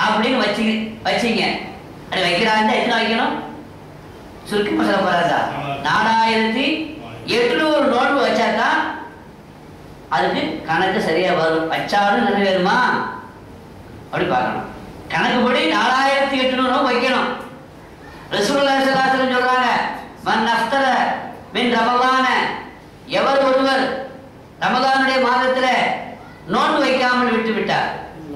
அப்படின்னு வச்சு வச்சீங்க அப்படி வைக்கிறாங்க எத்தனை வைக்கணும் சுருக்கமா சொல்ல போறாதா நாலாயிரத்தி எட்நூறு நோன்பு வச்சாதான் அதுக்கு கணக்கு சரியா வரும் வச்சாலும் நிறைவேறுமா அப்படி பார்க்கணும் கணக்குப்படி நாலாயிரத்தி எட்நூறு நோன்பு வைக்கணும் ரசூலுல்லாஹி ஸல்லல்லாஹு அலைஹி வஸல்லம் சொல்றாங்க மன் அஃப்தர மின் ரமலான எவர் ஒருவர் ரமலானுடைய மாதத்துல நோன்பு வைக்காமல் விட்டு விட்டார்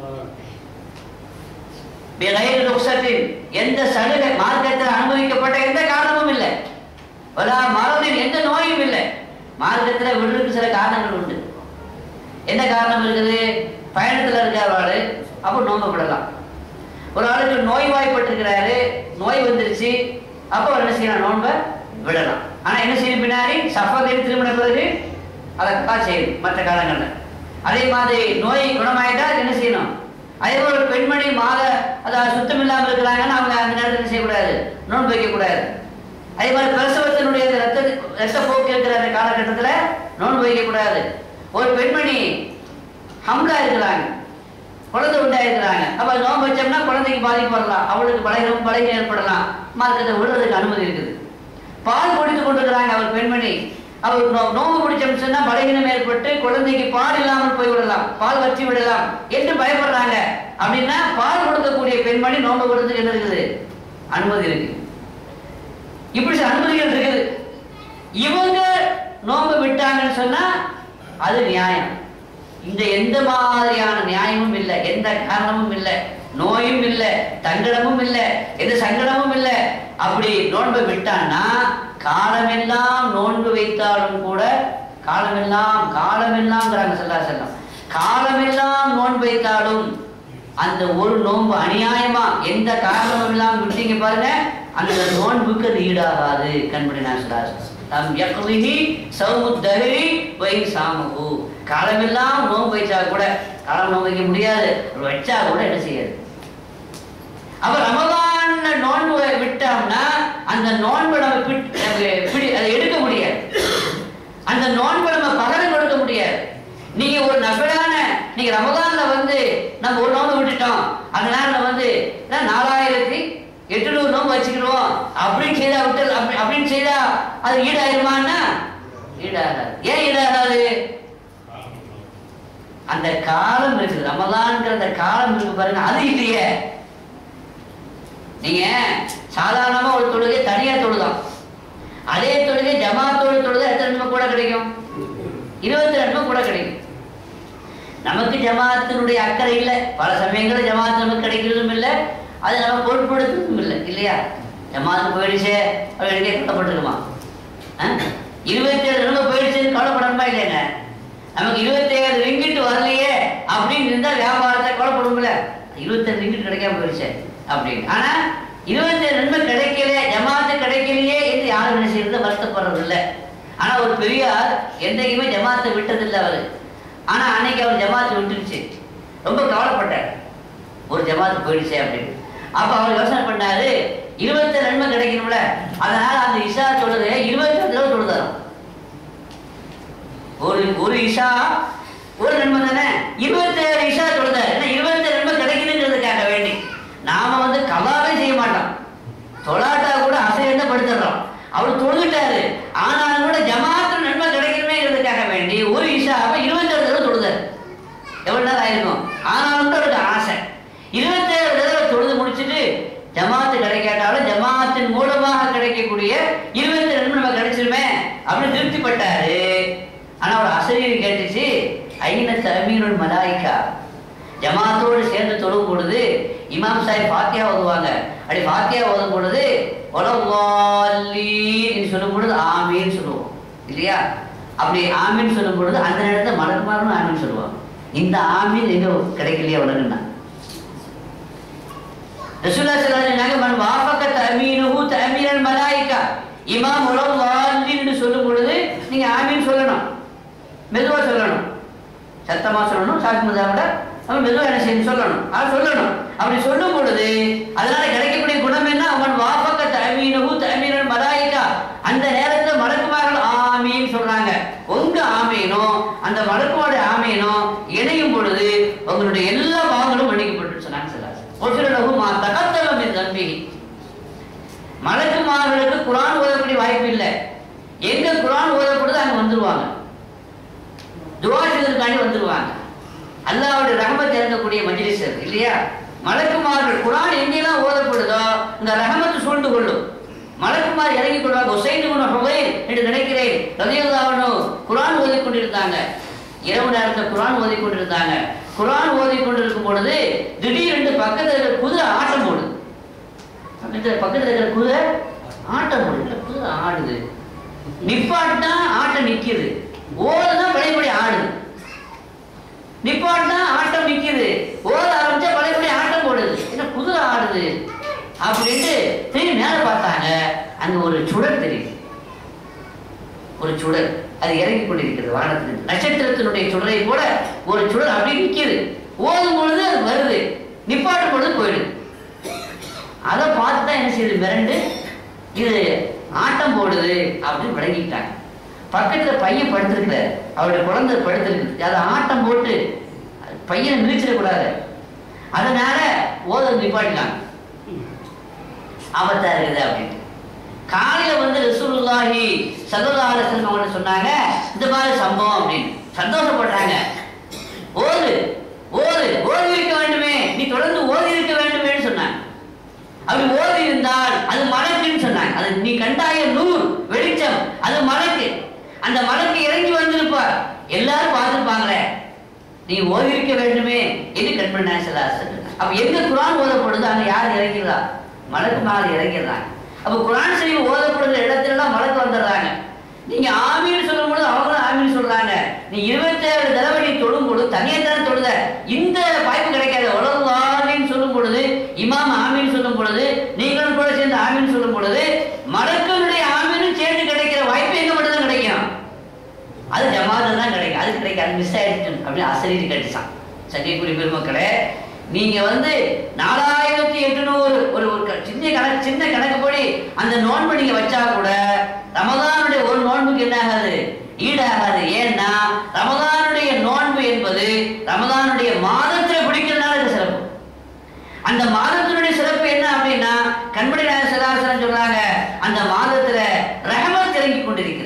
பிகைர் ருக்ஸத்தின் எந்த சலுகை மார்க்கத்தில் அனுமதிக்கப்பட்ட எந்த காரணமும் இல்லை வலா மரபின் எந்த நோயும் இல்லை மார்க்கத்தில் விடுறதுக்கு சில காரணங்கள் உண்டு என்ன காரணம் இருக்குது பயணத்தில் இருக்கிறவாள் அப்போ நோன்பு விடலாம் ஒரு ஆளுக்கு நோய் வாய்ப்பட்டிருக்கிறாரு நோய் வந்துருச்சு அப்போ அவர் என்ன செய்யலாம் நோன்பை விடலாம் ஆனா என்ன செய்யணும் பின்னாடி சஃபரில் திருமண பிறகு அதை தான் செய்யணும் மற்ற காலங்களில் அதே மாதிரி நோய் குணமாயிட்டா அது என்ன செய்யணும் அதே போல ஒரு பெண்மணி மாத அதாவது சுத்தம் இல்லாமல் இருக்கிறாங்கன்னா அவங்க அந்த நேரத்தில் என்ன செய்யக்கூடாது நோன்பு வைக்கக்கூடாது அதே மாதிரி பிரசவத்தினுடைய அந்த ரத்த ரத்த போக்கு இருக்கிற அந்த காலகட்டத்தில் நோன்பு வைக்கக்கூடாது ஒரு பெண்மணி ஹம்லா இருக்கிறாங்க குழந்தை உண்டாயிருக்கிறாங்க அப்ப நோன்பு வச்சோம்னா குழந்தைக்கு பாதிப்பு வரலாம் அவளுக்கு பலகீனம் பலகீனம் ஏற்படலாம் மார்க்கத்தை விடுறதுக்கு அனுமதி இருக்குது பால் குடித்து கொண்டிருக்கிறாங்க அவர் பெண்மணி அவர் நோ- நோன்பு குடிச்சோம்னு சொன்னா பலகீனம் ஏற்பட்டு குழந்தைக்கு பால் இல்லாமல் போய் விடலாம் பால் வற்றி விடலாம் என்று பயப்படுறாங்க அப்படின்னா பால் கொடுக்கக்கூடிய பெண்மணி நோன்பு கொடுத்துக்கு என்ன இருக்குது அனுமதி இருக்கு இப்படி சில அனுமதிகள் இருக்குது இவங்க நோன்பு விட்டாங்கன்னு சொன்னா அது நியாயம் இந்த எந்த மாதிரியான நியாயமும் இல்லை எந்த காரணமும் இல்லை நோயும் இல்லை தங்கடமும் இல்லை எந்த சங்கடமும் இல்லை அப்படி நோன்பு விட்டான்னா காலமெல்லாம் நோன்பு வைத்தாலும் கூட காலமெல்லாம் காலமெல்லாம்ங்கிறாங்க சொல்லா செல்லம் காலமெல்லாம் நோன்பு வைத்தாலும் அந்த ஒரு நோன்பு அநியாயமா எந்த காரணமும் இல்லாம விட்டீங்க பாருங்க அந்த நோன்புக்கு அது ஈடாகாது கண்படி நான் சொல்லாரு தம் யக்லிஹி சௌமுத்தஹரி வை சாமஹு காலமெல்லாம் நோன்பு வைச்சா கூட காலம் நோன்பு வைக்க முடியாது வச்சா கூட என்ன செய்யாது அப்ப ரமலான்ல நோன்பு விட்டோம்னா அந்த நோன்பு நம்ம பிட்- நம்ம பிடி அதை எடுக்க முடியாது அந்த நோன்பு நம்ம பகரம் கொடுக்க முடியாது நீங்க ஒரு நபிலான நீங்க ரமலான்ல வந்து நம்ம ஒரு நோன்பு விட்டுட்டோம் அந்த நேரம் வந்து என்ன, நாலாயிரத்தி எட்டுநூறு நோன்பு வச்சுக்கிறோம் அப்படின்னு செய்தா விட்டு அப்படி அப்படின்னு செய்தா அது ஈடாயிருமான்னா ஈடாகாது ஏன் ஈடாகாது அந்த காலம் இருக்குது ரமலான்ங்கிற அந்த காலம் இருக்கு பாருங்க அது இல்லையே நீங்க சாதாரணமா ஒரு தொழுகை தனியா தொழுதான் அதே தொழுகை ஜமாத்தோடு தொழுதா எத்தனை நன்மை கூட கிடைக்கும் இருபத்தி ரெண்டு கூட கிடைக்கும் நமக்கு ஜமாத்தினுடைய அக்கறை இல்லை பல சமயங்களில் ஜமாத் நமக்கு கிடைக்கிறதும் இல்லை அதை நம்ம பொருட்படுத்துறதும் இல்லை இல்லையா ஜமாத்து போயிடுச்சே அப்படி எங்கே கவலைப்பட்டுருக்குமா இருபத்தி ஏழு நன்மை போயிடுச்சுன்னு கவலைப்படணுமா இல்லைங்க நமக்கு இருபத்தி ஏழு ரிங்கிட்டு வரலையே அப்படின்னு இருந்தா வியாபாரத்தை கவலைப்படும்ல இருபத்தேழு ரிங்கிட் கிடைக்காம போயிடுச்சு அப்படின்னு ஆனா இருபத்தேழு நன்மை கிடைக்கல ஜமாத்து கிடைக்கலையே என்று யாரும் என்ன செய்யறது வருத்தப்படுறது இல்லை ஆனா ஒரு பெரியார் என்றைக்குமே ஜமாத்தை விட்டதில்லை அவரு ஆனா அன்னைக்கு அவர் ஜமாத்து விட்டுருச்சு ரொம்ப கவலைப்பட்டார் ஒரு ஜமாத்து போயிடுச்சே அப்படின்னு அப்ப அவர் யோசனை பண்ணாரு இருபத்தேழு நன்மை கிடைக்கணும்ல அதனால அந்த இஷா தொழுது இருபத்தேழு தடவை தொழுதாராம் ஒரு ஒரு இஷா ஒரு நன்மை தானே இருபத்தேழு இஷா தொழுதாரு ஏன்னா இருபத்தேழு நன்மை கிடைக்கணுங்கிறதுக்காக வேண்டி நாம வந்து கலாவே செய்ய மாட்டோம் தொழாட்டா கூட அசையத்தை படுத்துடுறோம் அவர் தொழுதுட்டாரு ஆனாலும் கூட ஜமாத்து நன்மை கிடைக்கணுமேங்கிறதுக்காக வேண்டி ஒரு இஷாவை இருபத்தேழு தடவை தொழுதாரு எவ்வளவு நேரம் ஆயிருக்கும் ஆனாலும் கூட அவருக்கு ஆசை இருபத்தேழு தடவை தொழுது முடிச்சுட்டு ஜமாத்து கிடைக்காட்டாலும் ஜமாத்தின் மூலமாக கிடைக்கக்கூடிய இருபத்தி ரெண்டு நம்ம கிடைச்சிருமே அப்படின்னு திருப்திப்பட்டாரு ஆனா அவர் அசரீர் கேட்டுச்சு ஐன தமீனுல் மலாய்க்கா ஜமாத்தோடு சேர்ந்து தொழும் பொழுது இமாம் சாஹிப் ஃபாத்தியா ஓதுவாங்க அப்படி ஃபாத்தியா ஓதும் பொழுது ஒலவாலீன்னு சொல்லும் பொழுது ஆமீன்னு சொல்லுவோம் இல்லையா அப்படி ஆமீன் சொல்லும் பொழுது அந்த நேரத்தை மலர்மாரும் ஆமீன் சொல்லுவாங்க இந்த ஆமீன் எங்க கிடைக்கலையா உலகன்னா ரசூல்லா ஸல்லல்லாஹு அலைஹி வஸல்லம் மன் வாஃபக தமீனுஹு தமீனல் மலாயிகா இமாம் உலவாலின்னு சொல்லும் பொழுது நீங்க ஆமீன் சொல்லணும் மெதுவா சொல்லணும் சத்தமா சொல்லணும் சாக்கு மதாவோட நம்ம மெதுவா என்ன செய்யணும் சொல்லணும் அது சொல்லணும் அப்படி சொல்லும் பொழுது அதனால கிடைக்கக்கூடிய குணம் என்ன அவன் வாஃபக தமீனுஹு தமீனல் மலாயிகா அந்த நேரத்துல மலக்குமார்கள் ஆமீன் சொல்றாங்க உங்க ஆமீனோ அந்த மலக்குமாருடைய ஆமீனோ இணையும் பொழுது உங்களுடைய எல்லா பாவங்களும் மன்னிக்கப்பட்டு சொன்னாங்க சார் ஒசுரலகு மா தகத்தலம் என் தம்பி மலக்குமார்களுக்கு குரான் ஓதக்கூடிய வாய்ப்பு இல்லை எங்க குரான் ஓதப்படுதோ அங்க வந்துருவாங்க துவா செய்வதற்காண்டி வந்துருவாங்க அல்லாவுடைய ரஹமத் இறங்கக்கூடிய மஜ்லிஸ் அது இல்லையா மலக்குமார்கள் குரான் எங்கெல்லாம் ஓதப்படுதோ இந்த ரஹமத்து சூழ்ந்து கொள்ளும் மலக்குமார் இறங்கி கொள்வாங்க ஒசைந்து குண ஹுவைர் என்று நினைக்கிறேன் ரதியல்லாவனு குரான் ஓதிக் கொண்டிருந்தாங்க இரவு நேரத்தில் குரான் ஓதிக் கொண்டிருந்தாங்க குரான் ஓதிக் கொண்டிருக்கும் பொழுது திடீரென்று பக்கத்தில் இருக்கிற குதிரை ஆட்டம் போடுது பக்கத்துல பக்கத்துல இருக்கிற குதிரை ஆட்டம் போடுது குதிரை ஆடுது நிப்பாட்டினா ஆட்டம் நிக்குது ஓடுனா பழையபடி ஆடுது நிப்பாட்டினா ஆட்டம் நிக்குது ஓட ஆரம்பிச்சா பழையபடி ஆட்டம் போடுது என்ன குதிரை ஆடுது அப்படின்ட்டு திரும்பி மேல பார்த்தாங்க அங்க ஒரு சுடர் தெரியுது ஒரு சுடர் அது இறங்கி கொண்டிருக்கிறது வானத்தில் நட்சத்திரத்தினுடைய சுடரை போல ஒரு சுடர் அப்படி நிக்குது ஓதும் பொழுது அது வருது நிப்பாட்டும் பொழுது போயிடுது அதை பார்த்து தான் என்ன செய்யுது மிரண்டு இது ஆட்டம் போடுது அப்படின்னு விளங்கிட்டாங்க பக்கத்துல பையன் படுத்திருக்கிறார் அவருடைய குழந்தை படுத்திருக்கு அதை ஆட்டம் போட்டு பையனை மிதிச்சிடக்கூடாது அதனால ஓத நிப்பாட்டினாங்க ஆபத்தா இருக்குது அப்படின்னு காலையில வந்து ரசூலுல்லாஹி சல்லல்லாஹு அலைஹி வஸல்லம் அவங்க சொன்னாங்க இந்த மாதிரி சம்பவம் அப்படின்னு சந்தோஷப்படுறாங்க ஓது ஓது ஓதி இருக்க வேண்டுமே நீ தொடர்ந்து ஓதி இருக்க வேண்டுமேன்னு சொன்னாங்க அப்படி ஓதி இருந்தால் அது மலக்குன்னு சொன்னாங்க அது நீ கண்டாய நூறு வெளிச்சம் அது மலக்கு அந்த மலக்கு இறங்கி வந்திருப்பார் எல்லாரும் பார்த்துருப்பாங்களே நீ ஓதி இருக்க வேண்டுமே என்று கண்மணி நாயசலாசன் அப்ப எங்க குரான் ஓதப்படுது அங்க யார் இறங்கிறா மலக்கு மேல இறங்கிறாங்க அப்ப குரான் ஷரீஃப் ஓதப்படுற இடத்துல எல்லாம் மலக்கு வந்துடுறாங்க நீங்க ஆமீன் சொல்லும் பொழுது அவங்களும் ஆமீன் சொல்றாங்க நீ இருபத்தேழு தடவை நீ தொழும் பொழுது தனியா தானே தொழுத இந்த வாய்ப்பு கிடைக்காது உலகாலின்னு சொல்லும் பொழுது இமாம் ஆமீன் சொல்லும் பொழுது நீங்களும் கூட சேர்ந்து ஆமீன் சொல்லும் பொழுது மலக்களுடைய ஆமீனும் சேர்ந்து கிடைக்கிற வாய்ப்பு எங்க மட்டும் தான் கிடைக்கும் அது ஜமாத்து தான் கிடைக்கும் அது கிடைக்காது மிஸ் ஆயிடுச்சு அப்படின்னு அசரீரி கிடைச்சான் சங்கைக்குரிய பெருமக்களே நீங்க வந்து நாலாயிரத்தி எட்டுநூறு ஒரு ஒரு க- சின்ன கணக்கு சின்ன கணக்கு படி அந்த நோன்பு நீங்க வச்சா கூட ரமதானுடைய ஒரு நோன்புக்கு என்ன ஆகாது ஈடாகாது ஏன்னா ரமதானுடைய நோன்பு என்பது ரமதானுடைய மாதத்துல பிடிக்கிறதுனால இது சிறப்பு அந்த மாதத்தினுடைய சிறப்பு என்ன அப்படின்னா கண்படி நாயர் சதாசனம் சொல்றாங்க அந்த மாதத்துல ரஹமத் இறங்கி கொண்டிருக்கிறது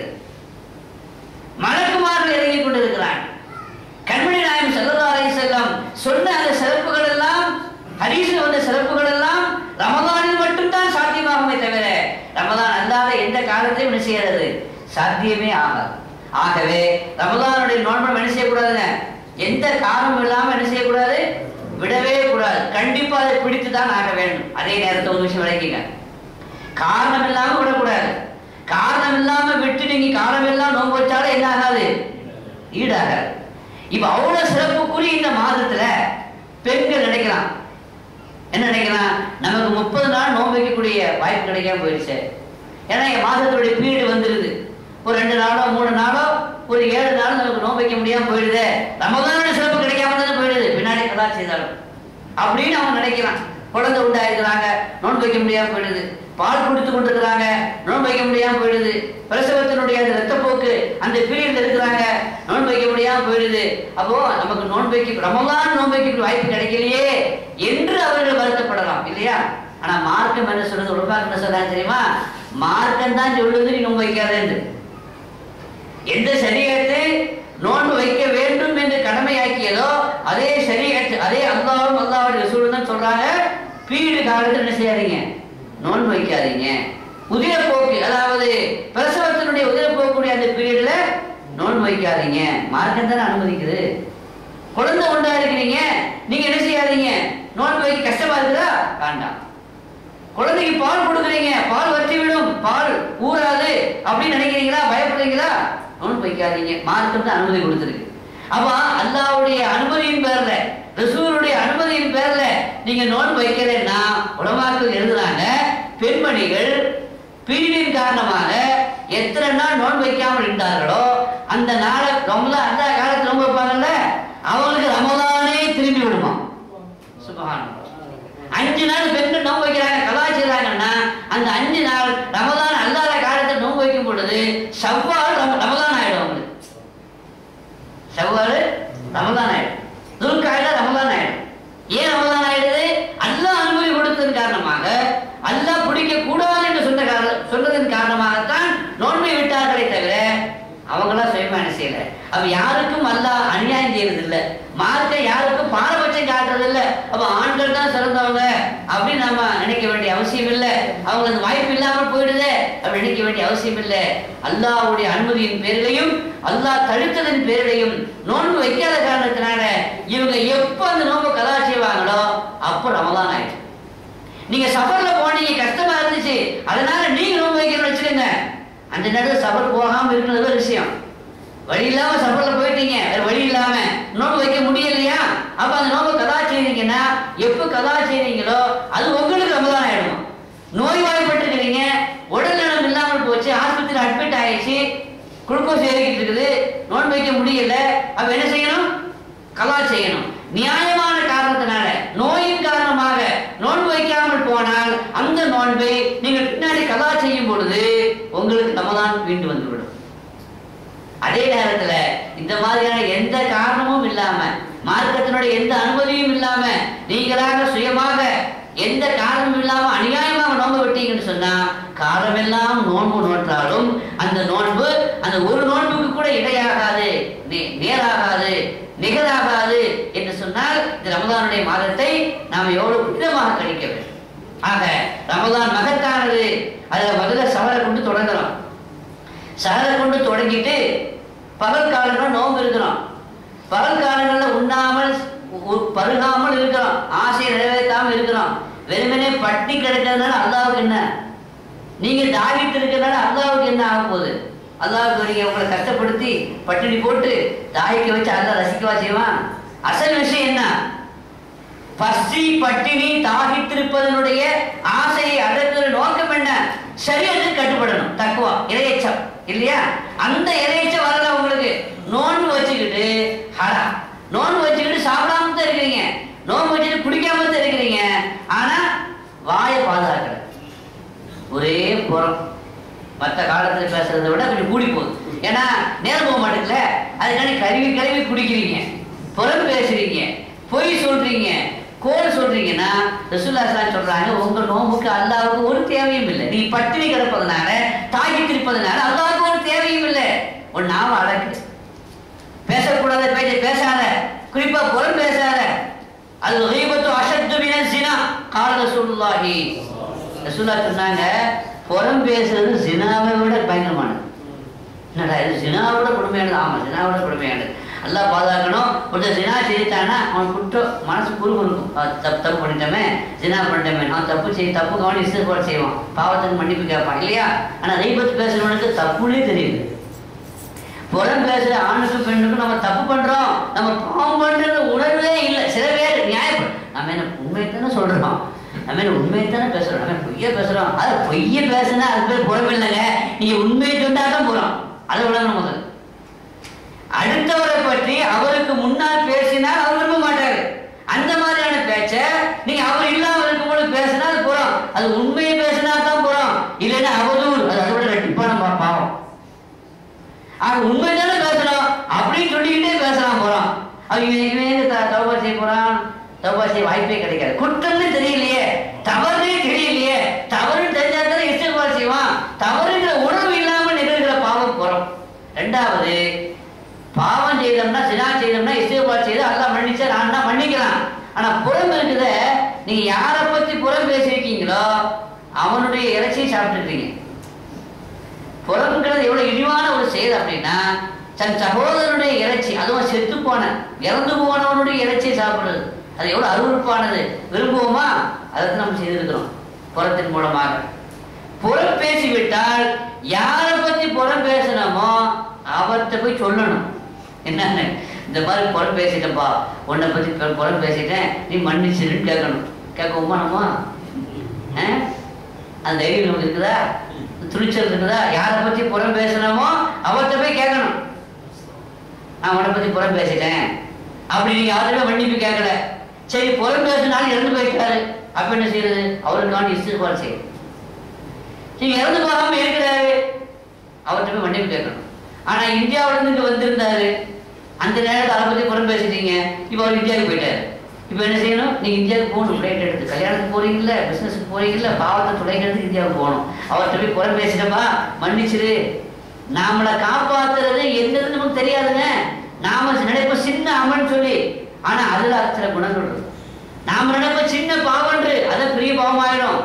மலக்குமார்கள் இறங்கி கொண்டிருக்கிறாங்க கண்மணி நாயம் சல்லா அலை செல்லம் சொன்ன அந்த சிறப்புகள் எல்லாம் ஹரீஸில் வந்த சிறப்புகள் எல்லாம் ரமதானில் மட்டும்தான் சாத்தியமாகுமே தவிர ரமதான் அல்லாத எந்த காலத்தையும் என்ன செய்யறது சாத்தியமே ஆகாது ஆகவே ரமதானுடைய நோன்பை என்ன செய்யக்கூடாதுங்க எந்த காரணமும் இல்லாம என்ன செய்யக்கூடாது விடவே கூடாது கண்டிப்பா அதை பிடித்து தான் ஆக வேண்டும் அதே நேரத்தை ஒரு விஷயம் விளக்கிங்க காரணம் இல்லாம விடக்கூடாது காரணம் இல்லாம விட்டு நீங்க காரணம் எல்லாம் நோன்பு வச்சாலும் என்ன ஆகாது ஈடாகாது இப்ப அவ்வளவு சிறப்புக்குரிய இந்த மாதத்துல பெண்கள் நினைக்கலாம் என்ன நினைக்கலாம் நமக்கு முப்பது நாள் நோன்பு வைக்கக்கூடிய வாய்ப்பு கிடைக்காம போயிடுச்சு ஏன்னா என் மாதத்துடைய பீரியட் வந்துருது ஒரு ரெண்டு நாளோ மூணு நாளோ ஒரு ஏழு நாள் நமக்கு நோன்பு வைக்க முடியாம போயிடுது ரமதானோட சிறப்பு கிடைக்காம தானே போயிடுது பின்னாடி கதா செய்தாலும் அப்படின்னு அவங்க நினைக்கிறான் குழந்தை உண்டாயிருக்கிறாங்க நோன்பு வைக்க முடியாம போயிடுது பால் கொடுத்து கொண்டிருக்கிறாங்க நோன்பு வைக்க முடியாம போயிடுது பிரசவத்தினுடைய அந்த ரத்தப்போக்கு அந்த பீரியட்ல இருக்கிறாங்க நோன்பு வைக்க முடியாம போயிடுது அப்போ நமக்கு நோன்பு வைக்க ரமலான் நோன்பு வைக்க வாய்ப்பு கிடைக்கலையே என்று அவர்கள் வருத்தப்படலாம் இல்லையா ஆனா மார்க்கம் என்ன சொல்றது உலகம் என்ன சொல்றாங்க தெரியுமா மார்க்கம் தான் சொல்லுது நீ நோன்பு வைக்காதேன்னு எந்த சரியத்து நோன்பு வைக்க வேண்டும் என்று கடமையாக்கியதோ அதே சரியத்து அதே அல்லாவும் அல்லாவுடைய ரசூலும் தான் சொல்றாங்க பீடு காலத்தில் என்ன செய்யாதீங்க நோன்பு வைக்காதீங்க உதிரப்போக்கு அதாவது பிரசவத்தினுடைய உதிரப்போக்குடைய அந்த பீரியட்ல நோன்பு வைக்காதீங்க மார்க்கம் தானே அனுமதிக்குது குழந்தை உண்டா இருக்கிறீங்க நீங்க என்ன செய்யாதீங்க நோன்பு வைக்க கஷ்டமா இருக்குதா வேண்டாம் குழந்தைக்கு பால் கொடுக்குறீங்க பால் வற்றி விடும் பால் ஊறாது அப்படின்னு நினைக்கிறீங்களா பயப்படுறீங்களா நோன்பு வைக்காதீங்க மார்க்கம் தான் அனுமதி கொடுத்துருக்கு அப்ப அல்லாவுடைய அனுமதியின் பேர்ல ரசூலுடைய அனுமதியின் பேர்ல நீங்க நோன்பு வைக்கிறேன்னா உலமாக்கள் எழுதுறாங்க பெண்மணிகள் பீரியடின் காரணமாக எத்தனை நாள் நோன்பு வைக்காமல் இருந்தார்களோ அந்த நாளை ரொம்ப அந்த காலத்துல நோன்பு வைப்பாங்கல்ல அவங்களுக்கு ரமதானே திரும்பி விடுமா சுபஹானல்லாஹ் அஞ்சு நாள் பெண்கள் நோன்பு வைக்கிறாங்க கலா செய்றாங்கன்னா அந்த அஞ்சு நாள் ரமதான் அல்லாத காலத்தில் நோன்பு வைக்கும் பொழுது செவ்வால் ரம- ரமதான் ஆயிடும் அவங்களுக்கு செவ்வால் ரமதான் ஆயிடும் துல்காயில ரமதான் ஆயிடும் ஏன் ரமதான் ஆயிடுது செய்யல அப்ப யாருக்கும் அல்லாஹ் அநியாயம் செய்யறது இல்ல மார்க்க யாருக்கும் பாரபட்சம் காட்டுறது இல்ல அப்ப ஆண்கள் தான் சிறந்தவங்க அப்படின்னு நாம நினைக்க வேண்டிய அவசியம் இல்ல அவங்களுக்கு வாய்ப்பு இல்லாமல் போயிடுதே அப்படி நினைக்க வேண்டிய அவசியம் இல்ல அல்லாஹ்வுடைய அனுமதியின் பேரிலையும் அல்லாஹ் தடுத்ததன் பேரிலையும் நோன்பு வைக்காத காரணத்தினால இவங்க எப்ப அந்த நோன்பு கதா செய்வாங்களோ அப்ப ரமதான் ஆயிடுச்சு நீங்க சஃபர்ல போனீங்க கஷ்டமா இருந்துச்சு அதனால நீங்க நோன்பு வைக்கணும்னு வச்சுக்கோங்க அந்த நேரத்தில் சஃபர் போகாம இருக்கிறது ஒரு விஷயம் வழி இல்லாம சஃபர்ல போயிட்டீங்க வேற வழி இல்லாம நோன்பு வைக்க முடியலையா அப்ப அந்த நோன்பு கதா செய்றீங்கன்னா எப்ப கதா செய்றீங்களோ அது உங்களுக்கு ரமதான் ஆயிடும் நோய்வாய்ப்பட்டிருக்கிறீங்க உடல் நலம் இல்லாமல் போச்சு ஆஸ்பத்திரி அட்மிட் ஆயிடுச்சு குளுக்கோஸ் ஏறிக்கிட்டு இருக்குது நோன்பு வைக்க முடியல அப்ப என்ன செய்யணும் கலா செய்யணும் நியாயமான காரணத்தினால நோயின் காரணமாக நோன்பு வைக்காமல் போனால் அந்த நோன்பை நீங்கள் பின்னாடி கலா செய்யும் பொழுது உங்களுக்கு ரமதான் மீண்டு வந்துவிடும் அதே நேரத்துல இந்த மாதிரியான எந்த காரணமும் இல்லாம மார்க்கத்தினுடைய எந்த அனுமதியும் இல்லாம நீங்களாக சுயமாக எந்த காரணமும் இல்லாம அநியாயமாக நோன்பு விட்டீங்கன்னு சொன்னா காலமெல்லாம் நோன்பு நோற்றாலும் அந்த நோன்பு அந்த ஒரு நோன்புக்கு கூட இடையாகாது நே- நேராகாது நிகராகாது என்று சொன்னால் இந்த ரமதானுடைய மாதத்தை நாம் எவ்வளவு புனிதமாக கழிக்க வேண்டும் ஆக ரமதான் மகத்தானது அதை முதல்ல சவரை கொண்டு தொடங்குறோம் சகலை கொண்டு தொடங்கிட்டு பகல் காலங்கள் நோன்பு இருக்கிறோம் பகல் காலங்கள்ல உண்ணாமல் உ- பருகாமல் இருக்கிறோம் ஆசையை நிறைவேற்றாமல் இருக்கிறோம் வெறுமனே பட்டி கிடக்கிறதுனால அல்லாவுக்கு என்ன நீங்க தாகிட்டு இருக்கிறதுனால அல்லாவுக்கு என்ன ஆக போகுது அல்லாவுக்கு நீங்க உங்களை கஷ்டப்படுத்தி பட்டினி போட்டு தாகிக்க வச்சு அல்லாஹ் ரசிக்கவா செய்வான் அசல் விஷயம் என்ன பசி பட்டினி தாகித்திருப்பதனுடைய ஆசையை அடக்குற நோக்கம் என்ன சரியத்துக்கு கட்டுப்படணும் தக்குவா இறையச்சம் இல்லையா அந்த இறையச்சம் வரல உங்களுக்கு நோன்பு வச்சுக்கிட்டு ஹரா நோன்பு வச்சுக்கிட்டு சாப்பிடாம தான் இருக்கிறீங்க நோன்பு வச்சுட்டு குடிக்காம தான் இருக்கிறீங்க ஆனா வாயை பாதுகாக்கல ஒரே புறம் மற்ற காலத்துல பேசுறதை விட கொஞ்சம் கூடி போகுது ஏன்னா நேரம் போக மாட்டேங்கல அதுக்காண்டி கழுவி கழுவி குடிக்கிறீங்க புறம் பேசுறீங்க பொய் சொல்றீங்க கோல் சொல்றீங்கன்னா ரசூல்லாஸ்லாம் சொல்றாங்க உங்க நோம்புக்கு அல்லாவுக்கு ஒரு தேவையும் இல்லை நீ பட்டினி கிடப்பதனால தாக்கி இருப்பதனால அல்லாவுக்கு ஒரு தேவையும் இல்லை உன் நாம அடக்கு பேசக்கூடாத பேச்ச பேசாத குறிப்பா புறம் பேசாத அது ஹீபத்து அஷத்து மின ஜினா கால ரசூலுல்லாஹி ரசூல்லா சொன்னாங்க புறம் பேசுறது ஜினாவை விட பயங்கரமானது என்னடா இது ஜினாவை விட கொடுமையானது ஆமா ஜினாவை விட கொடுமையானது அல்லாஹ் பாதுகாக்கணும் ஒருத்தர் ஜினா செய்தானா அவன் குற்றம் மனசு குறுகுறுக்கும் அஹ் தப்பு தப்பு பண்ணிட்டோமே ஜினா பண்ணிட்டோமே அவன் தப்பு செய்ய தப்பு கவனி இஷ்டப்போட செய்வான் பாவத்துக்கு மன்னிப்பு கேட்பான் இல்லையா ஆனா ரீபத் பேசுறவனுக்கு தப்புனே தெரியுது புறம் பேசுற ஆணுக்கும் பெண்ணுக்கும் நம்ம தப்பு பண்றோம் நம்ம பாவம் பண்றது உணர்வே இல்லை சில பேர் நியாயம் நம்ம என்ன உண்மையை தானே சொல்றோம் நம்ம என்ன உண்மையை தானே பேசுறோம் நம்ம பொய்ய பேசுறோம் அது பொய்ய பேசுனா அது பேர் புறம் இல்லைங்க நீங்க உண்மையை சொன்னா தான் புறம் அதை விளங்கணும் முதல்ல அடுத்தவரை பற்றி அவருக்கு முன்னால் பேசினால் அவர் விரும்ப மாட்டாரு அந்த மாதிரியான பேச்ச நீங்க அவர் இல்லாம இருக்கும்போது பேசினா அது புறம் அது உண்மையை பேசினா தான் புறம் இல்லைன்னா அவதூறு அது அதை விட ரெட்டிப்பான பா- பாவம் ஆக உண்மை தானே பேசணும் அப்படின்னு சொல்லிக்கிட்டே பேசலாம் போறான் அவன் இவன் இவன் எங்க த- தௌபா செய்ய போறான் தௌபா செய்ய வாய்ப்பே கிடைக்காது குற்றம்னு தெரியலையே தவறுனே தெரியலையே தவறு தெரிஞ்சா தானே இஷ்டபால் செய்வான் தவறுங்கிற உணர்வு இல்லாம நிகழ்கிற பாவம் புறம் ரெண்டாவது பாவம் செய்தோம்னா சினா செய்தோம்னா இஷ்டபால் செய்து அல்லாஹ் மன்னிச்சா நான் தான் மன்னிக்கலாம் ஆனா புறம் இருக்குத நீங்க யாரை பத்தி புறம் பேசியிருக்கீங்களோ அவனுடைய இறைச்சியை சாப்பிட்டுருக்கீங்க புறம்ங்கிறது எவ்வளவு இழிவான ஒரு செயல் அப்படின்னா தன் சகோதரனுடைய இறைச்சி அதுவும் செத்து போன இறந்து போனவனுடைய இறைச்சியை சாப்பிடுறது அது எவ்வளவு அருவருப்பானது விரும்புவோமா அதை நம்ம செய்திருக்கிறோம் புறத்தின் மூலமாக புறம் பேசிவிட்டால் யாரை பத்தி புறம் பேசணுமோ அவர்கிட்ட போய் சொல்லணும் என்னன்னு இந்த மாதிரி புறம் பேசிட்டேன்ப்பா உன்னை பத்தி பு- புறம் பேசிட்டேன் நீ மன்னிச்சிருன்னு கேட்கணும் கேட்கவுமா நம்ம ஆ? அந்த தைரியம் நமக்கு இருக்குதா துணிச்சல் இருக்குதா யாரை பத்தி புறம் பேசணுமோ அவர்கிட்ட போய் கேட்கணும் நான் உன்னை பத்தி புறம் பேசிட்டேன் அப்படி நீங்க யாருமே மன்னிப்பு கேட்கல சரி புறம் பேசினாலும் இறந்து போயிட்டாரு அப்ப என்ன செய்யறது அவருக்கான இஸ்திஃபார் செய்யும் நீங்க இறந்து போகாம இருக்கிறாரு அவர்கிட்ட போய் மன்னிப்பு கேட்கணும் ஆனா இந்தியாவுல இருந்து இங்க வந்திருந்தாரு அந்த நேரத்தை அதை பத்தி புறம் பேசிட்டீங்க இப்போ அவர் இந்தியாவுக்கு போயிட்டாரு இப்போ என்ன செய்யணும் நீங்க இந்தியாவுக்கு போகணும் ஃப்ளைட் எடுத்து கல்யாணத்துக்கு போறீங்கல்ல பிசினஸ்க்கு போறீங்கல்ல பாவத்தை துடைக்கிறதுக்கு இந்தியாவுக்கு போகணும் அவர்கிட்ட போய் புறம் பேசிட்டப்பா மன்னிச்சிரு நாமளை காப்பாத்துறது என்னது நமக்கு தெரியாதுங்க நாம நினைப்போம் சின்ன அமன் சொல்லி ஆனா அதுல சில குணங்கள் இருக்கு நாம நினைப்போம் சின்ன பாவன்று அது பெரிய பாவமாயிடும்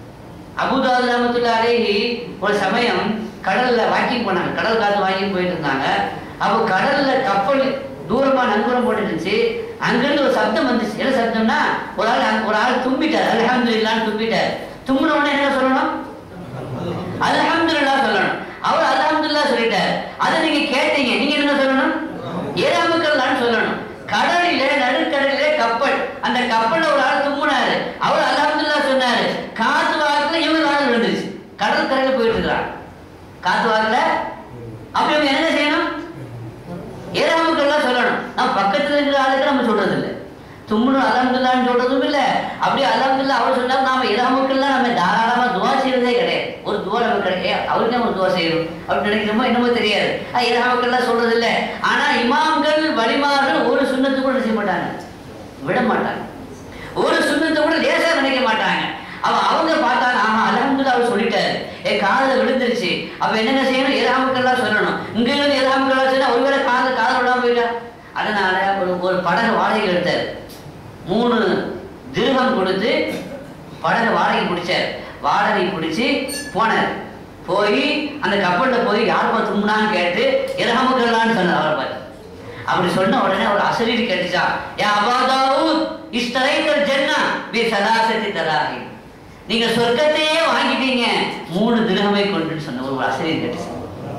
அபுதாது ரஹமத்துல்லா அலைஹி ஒரு சமயம் கடல்ல வாக்கிங் போனாங்க கடல் காத்து வாக்கிங் போயிட்டு இருந்தாங்க அப்போ கடல்ல கப்பல் தூரமா நங்கூரம் போட்டு இருந்துச்சு அங்கிருந்து ஒரு சப்தம் வந்துச்சு என்ன சப்தம்னா ஒரு ஆள் அங்க- ஒரு ஆள் தும்பிட்டார் அல்ஹம்துலில்லாஹ்னு தும்பிட்டார் தும்பின உடனே என்ன சொல்லணும் அல்ஹம்துலில்லாஹ் சொல்லணும் அவர் அல்ஹம்துலில்லாஹ் சொல்லிட்டார் அதை நீங்க கேட்டீங்க நீங்க என்ன சொல்லணும் ஏராமுக்கல்லான்னு சொல்லணும் கடலிலே நடுக்கடலிலே கப்பல் அந்த கப்பல்ல ஒரு ஆள் தும்முனாரு அவர் அல்ஹம்துலில்லாஹ் சொன்னாரு காத்து வாக்குல இவங்க காலம் விழுந்துச்சு கடல் கரையில போயிட்டு இருக்கிறான் காத்து வாக்குல அப்படி அவங்க என்ன செய்யணும் ஏராமுக்கெல்லாம் சொல்லணும் நான் பக்கத்துல இருக்கிற ஆளுக்கு நம்ம சொல்றது இல்லை தும்முன்னு அலமதுல்லான்னு சொல்றதும் இல்லை அப்படியே அலமதுல்லா அவர் சொன்னா நாம இராமுக்கெல்லாம் நம்ம தாராளமா துவா செய்யறதே கிடையாது ஒரு துவா நம்ம கிடையாது அவருக்கு நம்ம துவா செய்யணும் அப்படின்னு நினைக்கிறோமோ என்னமோ தெரியாது இராமுக்கெல்லாம் சொல்றது இல்லை ஆனா இமாம்கள் வழிமார்கள் ஒரு சுண்ணத்து கூட செய்ய மாட்டாங்க விட மாட்டாங்க ஒரு சுண்ணத்தை கூட லேசா நினைக்க மாட்டாங்க அவ அவங்க பார்த்தாங்க ஆமா அலமதுல்லா அவர் சொல்லிட்டாரு என் காதுல விழுந்துருச்சு அப்ப என்னென்ன செய்யணும் எதாமுக்கெல்லாம் சொல்லணும் இங்க இருந்து எதாமுக்கெல்லாம் சொன்னா ஒருவேளை காது காது விடாம போயிட்டா அதனால ஒரு ஒரு படகு வாடகை எடுத்தார் மூணு திருகம் கொடுத்து படகு வாடகை பிடிச்சார் வாடகை பிடிச்சி போனார் போய் அந்த கப்பல்ல போய் யார் பார்த்து தும்முனான்னு கேட்டு இரஹமுக்கல்லான்னு சொன்னார் அவரை பார்த்து அப்படி சொன்ன உடனே ஒரு அசரீரி கேட்டுச்சா யா அபாதாவூத் இஸ்தரைத்தல் ஜன்னா பி சலாசத்தி தராஹி நீங்க சொர்க்கத்தையே வாங்கிட்டீங்க மூணு திருகமை கொண்டு சொன்ன ஒரு அசரீரி கேட்டுச்சு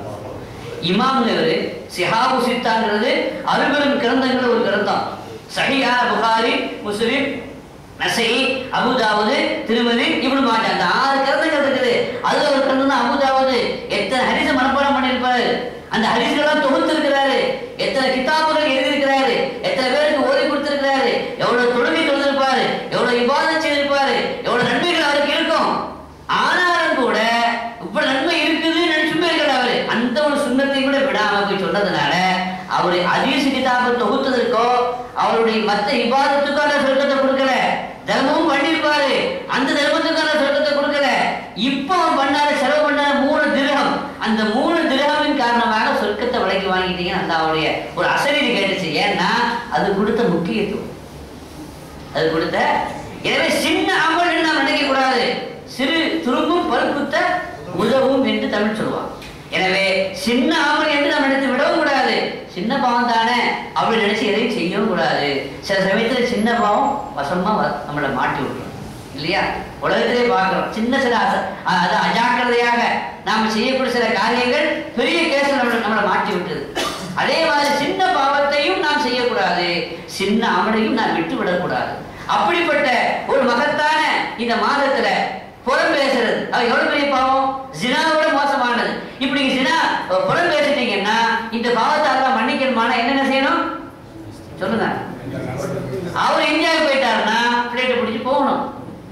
இமாம்ங்கிறது சிஹாபு சித்தாங்கிறது அறுபெரும் கிரந்தங்கள் ஒரு கிரந்தம் சஹியா புகாரி முஸ்லிம் நசை அபுதாவுது திருமதி இப்படி மாட்டேன் அந்த ஆறு கிரந்தங்கள் இருக்குது அதுல ஒரு கிரந்தம் தான் அபுதாவுது எத்தனை ஹரிச மனப்பாடம் பண்ணியிருப்பாரு அந்த ஹரிசெல்லாம் தொகுத்திருக்கிறாரு எத்தனை கிதாபுகள் எழுதியிருக்கிறாரு எத்தனை பேருக்கு ஓதி கொடுத்திருக்கிறாரு எவ்வளவு தொழுகை தொழுதிருப்பாரு எவ்வளவு இபாதம் செய்திருப்பாரு எவ்வளவு நன்மைகள் அவருக்கு இருக்கும் ஆனாலும் கூட இவ்வளவு நன்மை இருக்குதுன்னு நினைச்சுமே இருக்கிற அவரு அந்த ஒரு சுண்ணத்தை கூட விடாம போய் சொன்னதுனால அவரு அதீசு கிதாபை தொகுத்ததற்கோ அவருடைய மத்த இபாதத்துக்கான சொர்க்கத்தை கொடுக்கல தர்மமும் பண்ணியிருப்பாரு அந்த தர்மத்துக்கான சொர்க்கத்தை கொடுக்கல இப்போ அவன் பண்ணாத செலவு பண்ணாத மூணு திரகம் அந்த மூணு திரகமின் காரணமாக சொர்க்கத்தை விலைக்கு வாங்கிட்டீங்கன்னு அந்த அவருடைய ஒரு அசரீதி கேட்டுச்சு ஏன்னா அது கொடுத்த முக்கியத்துவம் அது கொடுத்த எனவே சின்ன அமல் நாம் நினைக்க கூடாது சிறு துரும்பும் பருப்புத்த உதவும் என்று தமிழ் சொல்லுவான் எனவே சின்ன அமல் என்று நாம் நினைத்து விடவும் கூடாது சின்ன பாவம் தானே அப்படி நினைச்சு எதையும் செய்யவும் கூடாது சில சமயத்துல சின்ன பாவம் வசமா வ- நம்மளை மாட்டி விட்டுரும் இல்லையா உலகத்திலே பார்க்கிறோம் சின்ன சில அச- அ- அது அஜாக்கிரதையாக நாம் செய்யக்கூடிய சில காரியங்கள் பெரிய கேஸ் நம்மளை நம்மளை மாட்டி விட்டுது அதே மாதிரி சின்ன பாவத்தையும் நாம் செய்யக்கூடாது சின்ன அமலையும் நாம் விட்டு விடக்கூடாது அப்படிப்பட்ட ஒரு மகத்தான இந்த மாதத்துல புறம் பேசுறது அது எவ்வளவு பெரிய பாவம் ஜினாவோட மோசமானது இப்படி நீங்க ஜினா அஹ், புறம் பேசிட்டீங்கன்னா இந்த பாவத்தை எல்லாம் மன்னிக்கணுமானா என்னென்ன செய்யணும் சொல்லுங்க அவர் இந்தியாவுக்கு போயிட்டாருன்னா பிளேட்டை பிடிச்சி போகணும்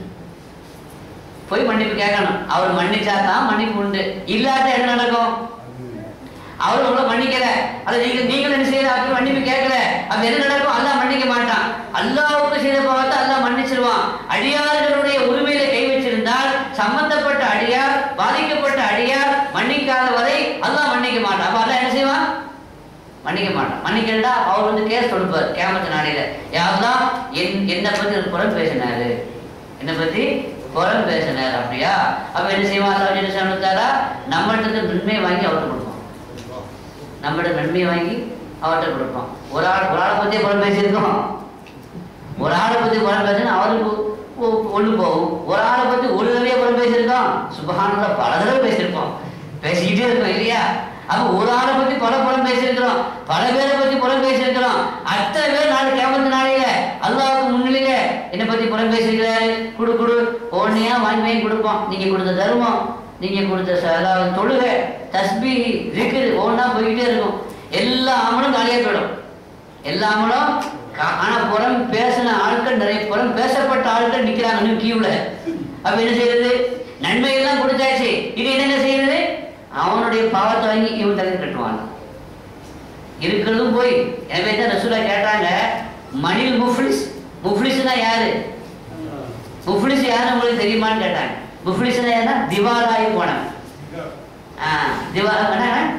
போய் மன்னிப்பு கேட்கணும் அவர் மன்னிச்சா தான் மன்னிப்பு உண்டு இல்லாட்ட என்ன நடக்கும் அவர் உங்களை மன்னிக்கல அல்ல நீங்க நீங்கள் என்ன செய்யல அப்படி மன்னிப்பு கேட்கல அப்ப என்ன நடக்கும் அல்லாஹ் மன்னிக்க மாட்டான் அல்லாஹ்வுக்கு செய்த பாவத்தை அல்லாஹ் மன்னிச்சிருவான் அடியார்களுடைய உரிமையில கை வச்சிருந்தால் சம்பந்தப்பட்ட அடியார் பாதிக்கப்பட்ட அடியார் மன்னிக்காத வரை அல்லாஹ் மன்னிக்க மாட்டான் அப்ப அல்லாஹ் என்ன செய்வான் மன்னிக்க மாட்டான் மன்னிக்கலடா அவர் வந்து கேஸ் கொடுப்பார் கேமத்து நாளையில யாரெல்லாம் என் என்னை பத்தி ஒரு புறம் பேசினாரு என்னை பத்தி புறம் பேசினார் அப்படியா அப்ப என்ன செய்வான் அல்லாஹ் என்ன சொன்னாரா நம்மள்ட்ட இருந்து நன்மையை வாங்கி அவர்கிட்ட கொடுப்பான் நம்மளோட நன்மையை வாங்கி அவர்கிட்ட கொடுப்பான் ஒரு ஆள் ஒரு ஆளை பத்தி புறம் பேசியிருக்கோம் ஒரு ஆளை பத்தி புறம் பேசினா அவருக்கு ஒ- ஒண்ணு போகும் ஒரு ஆளை பத்தி ஒரு தடவையே புறம் பேசியிருக்கோம் சுபகானந்த பல தடவை பேசியிருப்போம் பேசிக்கிட்டே இருக்கோம் இல்லையா அப்ப ஒரு ஆளை பத்தி பல புறம் பேசியிருக்கிறோம் பல பேரை பத்தி புறம் பேசியிருக்கிறோம் அத்தனை பேர் நாலு கேமத்து நாளையில அல்லாவுக்கு முன்னிலையில என்னை பத்தி புறம் பேசியிருக்கிறாரு குடு குடு ஒன்னையா வாங்கி வாங்கி கொடுப்போம் நீங்க கொடுத்த தர்மம் நீங்க கொடுத்த ச- அதாவது தொழுகை தஸ்பீ இருக்குது ஒவ்வொன்றா போய்கிட்டே இருக்கும் எல்லா அமலும் காலியா போயிடும் எல்லா அமலும் கா- ஆனா புறம் பேசின ஆட்கள் நிறைய புறம் பேசப்பட்ட ஆட்கள் நிக்கிறாங்க இன்னும் கியூல அப்ப என்ன செய்யறது நன்மை எல்லாம் கொடுத்தாச்சு இது என்னென்ன செய்யறது அவனுடைய பாவத்தை வாங்கி இவன் தலையில் கட்டுவான் இருக்கிறதும் போய் எனவே தான் ரசூலா கேட்டாங்க மணில் முஃப்லிஸ் முஃப்லிஸ்னா யாரு முஃப்லிஸ் யாரு உங்களுக்கு தெரியுமான்னு கேட்டாங்க முஃப்லிஸ்னா யாருன்னா திவாலாகி போனவன் ஆ, திவா என்ன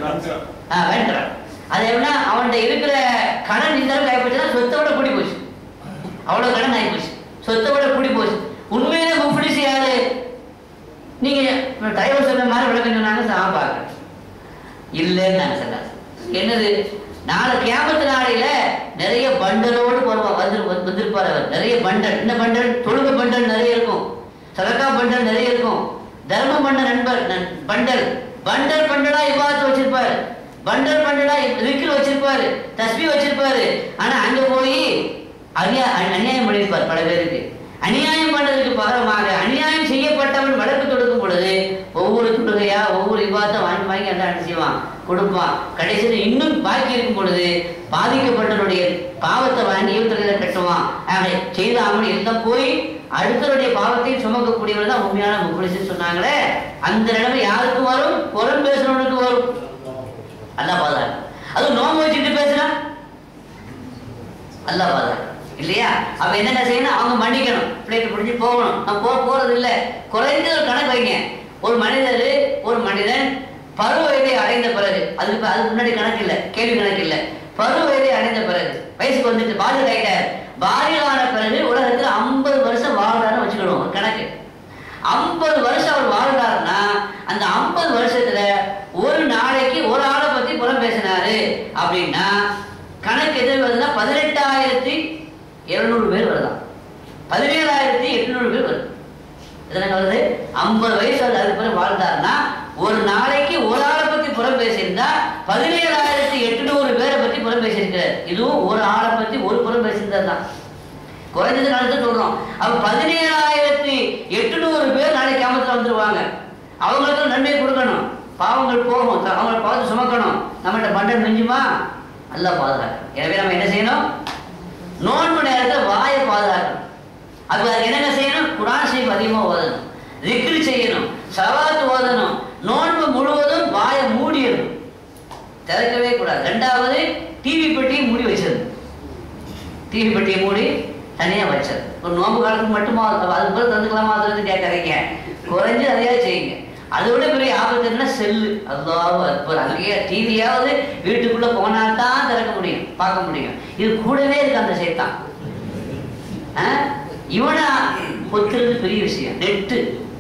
லஞ்சம். ஆ, வேண்டாம் அது எப்படின்னா அவன்கிட்ட இருக்கிற கடன் இந்த அளவுக்கு ஆகிப்போச்சுன்னா சொத்தை விட கூடி போச்சு அவ்வளவு கடன் ஆகி போச்சு சொத்தை விட கூடி போச்சு உண்மையிலே முஃப்ளிஸ் யாரு நீங்க டிரைவர் சொன்ன மாதிரி விளக்கம் சொன்னாங்க நான் பார்க்குறேன் இல்லைன்னு நாங்க சொன்னாங்க என்னது நாளை கேமத்து நாளையில நிறைய பண்டலோடு வருவா வந்து வந்து- வந்திருப்பார் அவர் நிறைய பண்டல் என்ன பண்டல் தொழுக பண்டல் நிறைய இருக்கும் சதக்கா பண்டல் நிறைய இருக்கும் தர்ம பண்ட நண்பர் நன்- பண்டல் பண்டல் பண்டலா இவ்வாறு வச்சிருப்பாரு பண்டல் பண்டலா ரிக்கில் வச்சிருப்பாரு தஸ்பி வச்சிருப்பாரு ஆனா அங்க போய் அநியா அந்~ அநியாயம் பண்ணியிருப்பார் பல பேருக்கு அநியாயம் பண்ணதுக்கு பகரமாக அநியாயம் செய்யப்பட்டவன் வழக்கு தொடுக்கும் பொழுது ஒவ்வொரு தொழுகையா ஒவ்வொரு விவாதத்தை வாங்கி வாங்கி எல்லாம் என்ன செய்வான் கொடுப்பான் கடைசியில் இன்னும் பாக்கி இருக்கும் பொழுது பாதிக்கப்பட்டவனுடைய பாவத்தை வாங்கி இவத்துல கட்டுவான் ஆக செய்தாமல் எல்லாம் போய் அடுத்தவருடைய பாவத்தையும் சுமக்கக்கூடியவர் தான் உண்மையான முக்குலிசு சொன்னாங்களே அந்த நிலைமை யாருக்கு வரும் புறம் பேசுறவனுக்கு வரும் அல்ல பாதாரு அது நோம்பு வச்சுட்டு பேசுறான் அல்ல பாதாரு இல்லையா அப்ப என்னென்ன செய்யணும் அவங்க மன்னிக்கணும் பிள்ளைக்கு பிடிச்சி போகணும் நான் போக போறது இல்ல குறைந்த ஒரு கணக்கு வைங்க ஒரு மனிதர் ஒரு மனிதன் பருவ வயதை அடைந்த பிறகு அதுக்கு அதுக்கு முன்னாடி கணக்கு இல்ல கேள்வி கணக்கு இல்ல பருவ வயதை அடைந்த பிறகு வயசுக்கு வந்துட்டு பாலியல் ஆயிட்டார் பாலியலான பிறகு உலகத்துல ஐம்பது வருஷம் வாழ்றாருன்னு வச்சுக்கிடுவோம் ஒரு கணக்கு ஐம்பது வருஷம் அவர் வாழ்றாருன்னா அந்த ஐம்பது வருஷத்துல ஒரு நாளைக்கு ஒரு ஆளை பத்தி புறம் பேசினாரு அப்படின்னா கணக்கு எது வருதுன்னா பதினெட்டாயிரத்தி இருநூறு பேர் வருதான் பதினேழாயிரத்தி எட்நூறு பேர் வருது இதெல்லாம் வருது ஐம்பது வயசு அது அதுக்கு பிறகு வாழ்ந்தாருன்னா ஒரு நாளைக்கு ஒரு ஆளை பத்தி புறம் பேசியிருந்தா பதினேழாயிரத்தி எட்நூறு பேரை பத்தி புறம் பேசியிருக்கிறார் இதுவும் ஒரு ஆளை பத்தி ஒரு புறம் பேசியிருந்தார் தான் குறைஞ்சது நடத்த சொல்றோம் அப்ப பதினேழாயிரத்தி எட்டுநூறு பேர் நாளைக்கு கிராமத்துல வந்துருவாங்க அவங்களுக்கு நன்மை கொடுக்கணும் பாவங்கள் போகும் த- அவங்களை பார்த்து சுமக்கணும் நம்மகிட்ட பண்டன் மிஞ்சுமா நல்லா பாதுகாக்கணும் எனவே நம்ம என்ன செய்யணும் நோன்பு நேரத்துல வாயை பாதுகாக்கணும் அப்ப அதுக்கு என்னென்ன செய்யணும் குரான் ஷரீஃப் அதிகமா ஓதணும் திக்ரு செய்யணும் சவாத்து ஓதணும் நோன்பு முழுவதும் வாயை மூடிடணும் திறக்கவே கூடாது ரெண்டாவது டிவி பெட்டியை மூடி வச்சிடணும் டிவி பெட்டியை மூடி தனியா வச்சது ஒரு நோம்பு காலத்துக்கு மட்டுமா அது அது பிறகு தந்துக்கலாமா அது வந்து கேட்காதீங்க குறைஞ்சு அதையா செய்யுங்க அதை விட பெரிய ஆபத்து என்ன செல்லு அல்லாஹ் அக்பர் அங்கேயே டிவியாவது வீட்டுக்குள்ள போனா தான் திறக்க முடியும் பார்க்க முடியும் இது கூடவே இருக்கு அந்த சைத்தான் ஆ? இவனை பொத்துறது பெரிய விஷயம் நெட்டு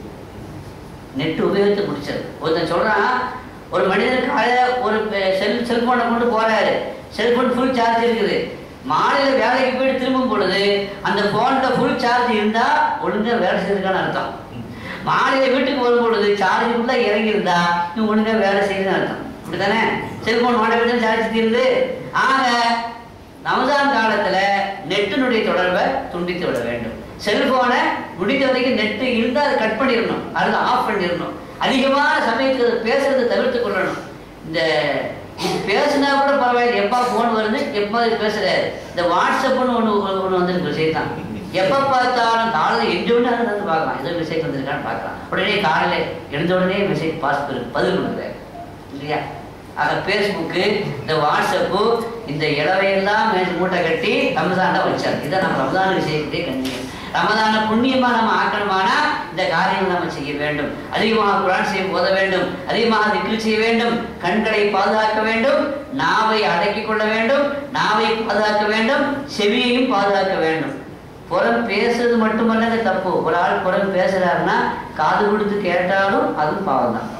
நெட் உபயோகித்து முடிச்சது ஒருத்தன் சொல்றான் ஒரு மனிதன் காலையில ஒரு பெ- செல் செல்போனை கொண்டு போறாரு செல்போன் ஃபுல் சார்ஜ் இருக்குது மாலையில வேலைக்கு போயிட்டு திரும்பும் பொழுது அந்த போன்ல ஃபுல் சார்ஜ் இருந்தா ஒழுங்கா வேலை செய்யறதுக்கான அர்த்தம் மாலையில வீட்டுக்கு வரும் பொழுது சார்ஜ் ஃபுல்லா இறங்கி இருந்தா நீ ஒழுங்கா வேலை செய்யுதுன்னு அர்த்தம் அப்படித்தானே செல்போன் மாட விட்டு சார்ஜ் தீருது ஆக ரமஜான் காலத்துல நெட்டினுடைய தொடர்பை துண்டித்து விட வேண்டும் செல்போனை முடிஞ்ச வரைக்கும் நெட்டு இருந்தா அதை கட் பண்ணிடணும் அல்லது ஆஃப் பண்ணிடணும் அதிகமான சமயத்துக்கு அதை பேசுறதை தவிர்த்து கொள்ளணும் இந்த இது பேசுனா கூட பரவாயில்ல எப்பா ஃபோன் வருது எப்போ இது பேசுறாரு இந்த வாட்ஸ்அப்னு ஒன்று ஒன்று வந்திருக்கு விஷயத்தான் எப்போ பார்த்தாலும் காலையில் எந்த உடனே அதை வந்து பார்க்கலாம் ஏதோ மெசேஜ் வந்திருக்கான்னு பார்க்கலாம் உடனே காலையில் எழுந்த உடனே மெசேஜ் பாஸ் பதில் கொடுக்குறாரு இல்லையா ஆக ஃபேஸ்புக்கு இந்த வாட்ஸ்அப்பு இந்த இளவையெல்லாம் மேல் மூட்டை கட்டி ரமதான வச்சார் இதை நம்ம ரமதானுக்கு செய்யக்கூடிய கண்ணியம் ரமதான புண்ணியமா நம்ம ஆக்கணுமானா இந்த காரியங்கள் நம்ம செய்ய வேண்டும் அதிகமாக குரான் செய்ய போத வேண்டும் அதிகமாக திக்ரு செய்ய வேண்டும் கண்களை பாதுகாக்க வேண்டும் நாவை அடக்கிக் கொள்ள வேண்டும் நாவை பாதுகாக்க வேண்டும் செவியையும் பாதுகாக்க வேண்டும் புறம் பேசுறது மட்டுமல்லங்க தப்பு ஒரு ஆள் புறம் பேசுறாருன்னா காது கொடுத்து கேட்டாலும் அதுவும் பாவம் தான்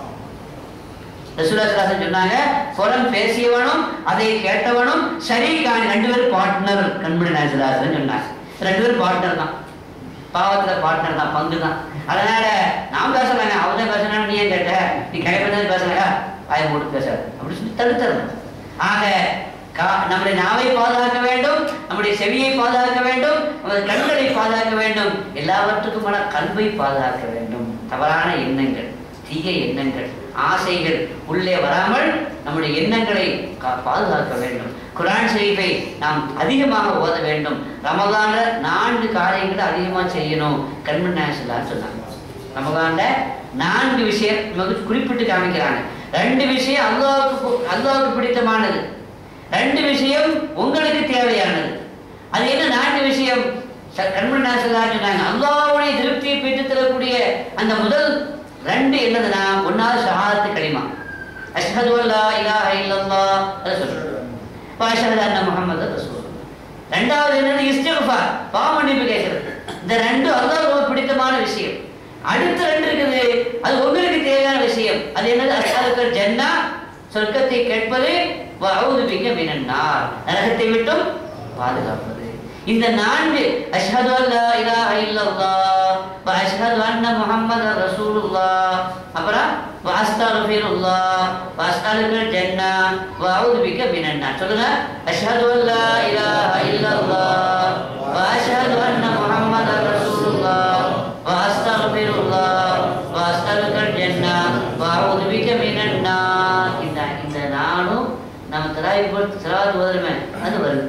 ரசூலாசன் சொன்னாங்க புறம் பேசியவனும் அதை கேட்டவனும் சரி காணி ரெண்டு பேரும் பார்ட்னர் கண்மணி நாசராசன் சொன்னாங்க ரெண்டு பேரும் பார்ட்னர் தான் பாவத்துல பார்ட்னர் தான் பங்கு தான் அதனால நான் பேசலாங்க அவன் தான் பேசினா நீ ஏன் கேட்ட நீ கிடைப்பதான் பேசலையா வாயை மூட்டு பேசாது அப்படின்னு சொல்லி தடுத்துறணும் ஆக கா- நம்முடைய நாவை பாதுகாக்க வேண்டும் நம்முடைய செவியை பாதுகாக்க வேண்டும் நமது கண்களை பாதுகாக்க வேண்டும் எல்லாவற்றுக்குமான கல்வை பாதுகாக்க வேண்டும் தவறான எண்ணங்கள் தீய எண்ணங்கள் ஆசைகள் உள்ளே வராமல் நம்முடைய எண்ணங்களை கா- பாதுகாக்க வேண்டும் குரான் ஷரீஃபை நாம் அதிகமாக ஓத வேண்டும் ரமதான்ல நான்கு காரியங்களை அதிகமாக செய்யணும் கண்மணி நாயசல்லான்னு சொன்னாங்க ரமதான்ல நான்கு விஷயம் நமக்கு குறிப்பிட்டு காமிக்கிறாங்க ரெண்டு விஷயம் அல்லாவுக்கு பு- அல்லாவுக்கு பிடித்தமானது ரெண்டு விஷயம் உங்களுக்கு தேவையானது அது என்ன நான்கு விஷயம் ச- கண்மணி நாசல்லான்னு சொன்னாங்க அல்லாவுடைய திருப்தியை பெற்றுத் தரக்கூடிய அந்த முதல் ரெண்டு என்னதுன்னா ஒன்னாவது ஷஹாதத்து களிமா அஷ்ஹது அல்லா இலாஹ இல்லல்லாஹ் அதை சொல்றோம் வாஷஹது அன்ன முஹம்மது ரசூல் ரெண்டாவது என்னது இஸ்திஃபார் பாவ மன்னிப்பு கேட்கிறது இந்த ரெண்டு அல்லாஹ் ரொம்ப பிடித்தமான விஷயம் அடுத்த ரெண்டு இருக்குது அது உங்களுக்கு தேவையான விஷயம் அது என்னது அஸ்ஹாலுக்கல் ஜன்னா சொர்க்கத்தை கேட்பது வஅஊது பிக்க மினன்னார் நரகத்தை விட்டும் பாதுகாப்பது இந்த நான்கு அஷ்ஹது அல்லா இலாஹ இல்லல்லாஹ் வ அஷ்ஹது அன்ன முஹம்மதர் ரசூலுல்லாஹ் அப்புறம் வ அஸ்தக்ஃபிருல்லாஹ் வ அஸ்அலுக்கல் ஜன்னா வ அஊது பிக்க மினன்னார் சொல்லுங்க அஷ்ஹது அல்லா இலாஹ இல்லல்லாஹ் வ அஷ்ஹது அன்ன முஹம்மதர் ரசூலுல்லாஹ் வ அஸ்தக்ஃபிருல்லாஹ் வ அஸ்அலுக்கல் ஜன்னா வ அஊது பிக்க மினன்னார் இந்த இந்த நானும் நம்ம தராய் பொறுத்து சலாத் ஓதுறமே அது வருது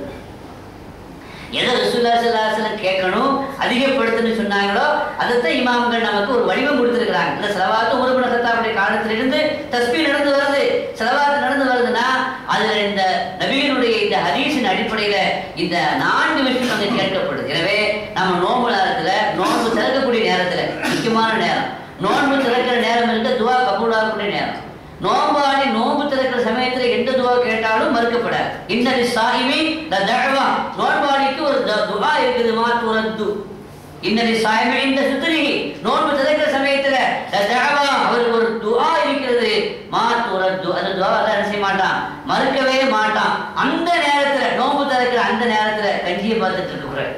எதை ரசூல்லா ஸல்லல்லாஹு அலைஹி வஸல்லம் கேட்கணும் அதிகப்படுத்துன்னு சொன்னாங்களோ அதைத்தான் இமாம்கள் நமக்கு ஒரு வடிவம் கொடுத்துருக்காங்க இந்த செலவாத்து உருவன சத்தாவுடைய காலத்திலிருந்து தஸ்பீ நடந்து வருது செலவாத்து நடந்து வருதுன்னா அதுல இந்த நபியினுடைய இந்த ஹதீஸின் அடிப்படையில இந்த நான்கு விஷயம் அங்கே கேட்கப்படுது எனவே நம்ம நோன்பு நேரத்துல நோன்பு திறக்கக்கூடிய நேரத்துல முக்கியமான நேரம் நோன்பு திறக்கிற நேரம் இருக்க துவா கபூலாகக்கூடிய நேரம் நோம்பாடி நோம்பு திறக்கிற சமயத்துல எந்த துவா கேட்டாலும் மறுக்கப்படாது இன்னது சாயிமி த தஅவா நோன்பாடிக்கு ஒரு த- துவா இருக்குது மா துரத்து இன்னது சாயிமி இந்த சுத்ரிஹி நோன்பு திறக்கிற சமயத்துல த தஅவா அவருக்கு ஒரு துவா இருக்கிறது மா துரத்து அந்த துவா அல்லாஹ் என்ன செய்ய மாட்டான் மறுக்கவே மாட்டான் அந்த நேரத்துல நோன்பு திறக்கிற அந்த நேரத்துல கஞ்சியை பார்த்துட்டு இருக்க கூடாது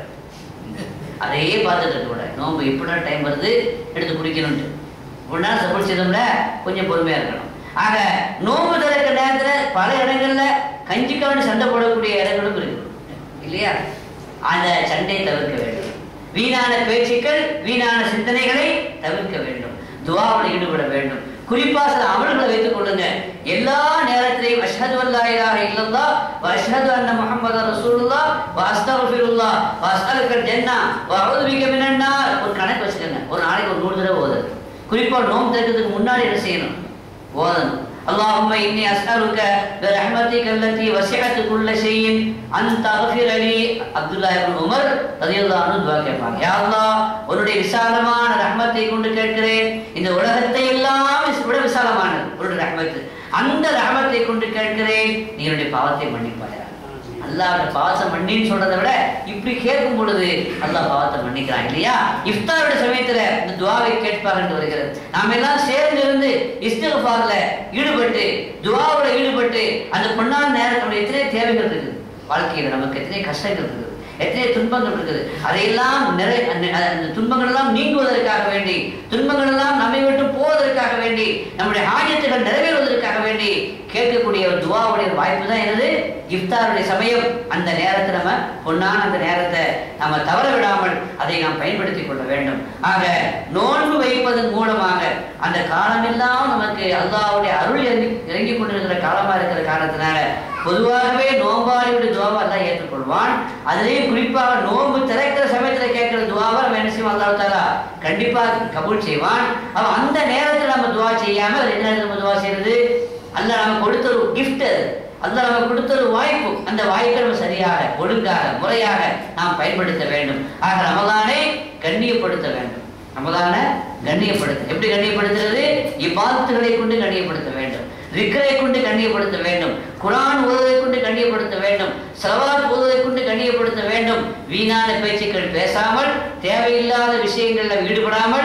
அதையே பார்த்துட்டு இருக்க கூடாது நோன்பு எப்படா டைம் வருது எடுத்து குடிக்கணும்ட்டு ஒரு நாள் சப்போர்ட் செய்தோம்ல கொஞ்சம் பொறுமையா இருக்கணும் ஆக நோன்பு திறக்கிற நேரத்துல பல இடங்கள்ல கஞ்சிக்கான சண்டை போடக்கூடிய இடங்களும் இருக்கு இல்லையா அந்த சண்டையை தவிர்க்க வேண்டும் வீணான பேச்சுக்கள் வீணான சிந்தனைகளை தவிர்க்க வேண்டும் துவாவில் ஈடுபட வேண்டும் குறிப்பா சில அமல்களை வைத்துக் கொள்ளுங்க எல்லா நேரத்திலையும் அஷ்ஹது அல்லா இலாஹ இல்லல்லாஹ் வ அஷ்ஹது அன்ன முஹம்மது ரசூலுல்லாஹ் வ அஸ்தக்ஃபிருல்லாஹ் வ அஸ்அலுக்கல் ஜன்னா வ அஊது பிக மினன் நார் ஒரு கணக்கு வச்சுக்கோங்க ஒரு நாளைக்கு ஒரு நூறு தடவை ஓதுறது குறிப்பா நோம்பு திறக்கிறதுக்கு முன்னாடி என்ன செய்யணும் ஓதணும் اللهم إني أسألك برحمتك التي وسعت كل شيء أن تغفر لي عبد الله بن عمر رضي الله عنه துவா கேட்பாங்க யா அல்லாஹ் உன்னுடைய விசாலமான ரஹ்மத்தை கொண்டு கேட்கிறேன் இந்த உலகத்தை எல்லாம் விஸ்- விட விசாலமானது உன்னுடைய ரஹ்மத்து அந்த ரஹ்மத்தை கொண்டு கேட்கிறேன் நீ என்னுடைய பாவத்தை மன்னிப்பாயா அல்லாஹ் பாவத்தை மன்னின்னு சொல்றதை விட இப்படி கேட்கும் பொழுது அல்லாஹ் பாவத்தை மன்னிக்கிறான் இல்லையா இஃப்தாரோட சமயத்துல இந்த துவாவை கேட்பார் என்று வருகிறது நாம எல்லாம் சேர்ந்து இருந்து இஸ்திஃபார்ல ஈடுபட்டு துவாவோட ஈடுபட்டு அந்த பொன்னான நேரத்துடைய எத்தனை தேவைகள் இருக்குது வாழ்க்கையில நமக்கு எத்தனை கஷ்டங்கள் இருக்குது எத்தனை துன்பங்கள் இருக்குது அதையெல்லாம் நிறை அந்த அந்த துன்பங்கள் எல்லாம் நீங்குவதற்காக வேண்டி துன்பங்கள் எல்லாம் நம்மை விட்டு போவதற்காக வேண்டி நம்முடைய ஆயத்துகள் நிறைவேறுவதற்காக வேண்டி கேட்கக்கூடிய ஒரு துவாவுடைய வாய்ப்பு தான் என்னது இஃப்தாருடைய சமயம் அந்த நேரத்தை நம்ம பொன்னான அந்த நேரத்தை நம்ம தவற விடாமல் அதை நாம் பயன்படுத்திக் கொள்ள வேண்டும் ஆக நோன்பு வைப்பதன் மூலமாக அந்த காலமெல்லாம் நமக்கு அல்லாஹ்வுடைய அருள் இறங்கி இறங்கி கொண்டிருக்கிற காலமா இருக்கிற காரணத்தினால பொதுவாகவே நோம்பாளியுடைய துவாவை அல்லாஹ் ஏற்றுக்கொள்வான் அதிலேயும் குறிப்பாக நோன்பு திறக்கிற சமயத்துல கேட்கிற துவாவை நம்ம என்ன செய்வோம் அல்லாஹ் தாலா கண்டிப்பா கபூல் செய்வான் அப்ப அந்த நேரத்துல நம்ம துவா செய்யாம வேற என்ன நேரத்துல நம்ம துவா செய்யறது அல்லாஹ் நமக்கு கொடுத்த ஒரு gift அது அல்லாஹ் நமக்கு கொடுத்த ஒரு வாய்ப்பு அந்த வாய்ப்பை நம்ம சரியாக ஒழுங்காக முறையாக நாம் பயன்படுத்த வேண்டும் ஆக ரமலானை கண்ணியப்படுத்த வேண்டும் ரமலான கண்ணியப்படுத்த எப்படி கண்ணியப்படுத்துறது இப்பாத்துகளை கொண்டு கண்ணியப்படுத்த வேண்டும் ரிக்கரை கொண்டு கண்ணியப்படுத்த வேண்டும் குரான் ஓதுவதை கொண்டு கண்ணியப்படுத்த வேண்டும் சலவாத் ஓதுவதை கொண்டு கண்ணியப்படுத்த வேண்டும் வீணான பேச்சுக்கள் பேசாமல் தேவையில்லாத விஷயங்கள்ல ஈடுபடாமல்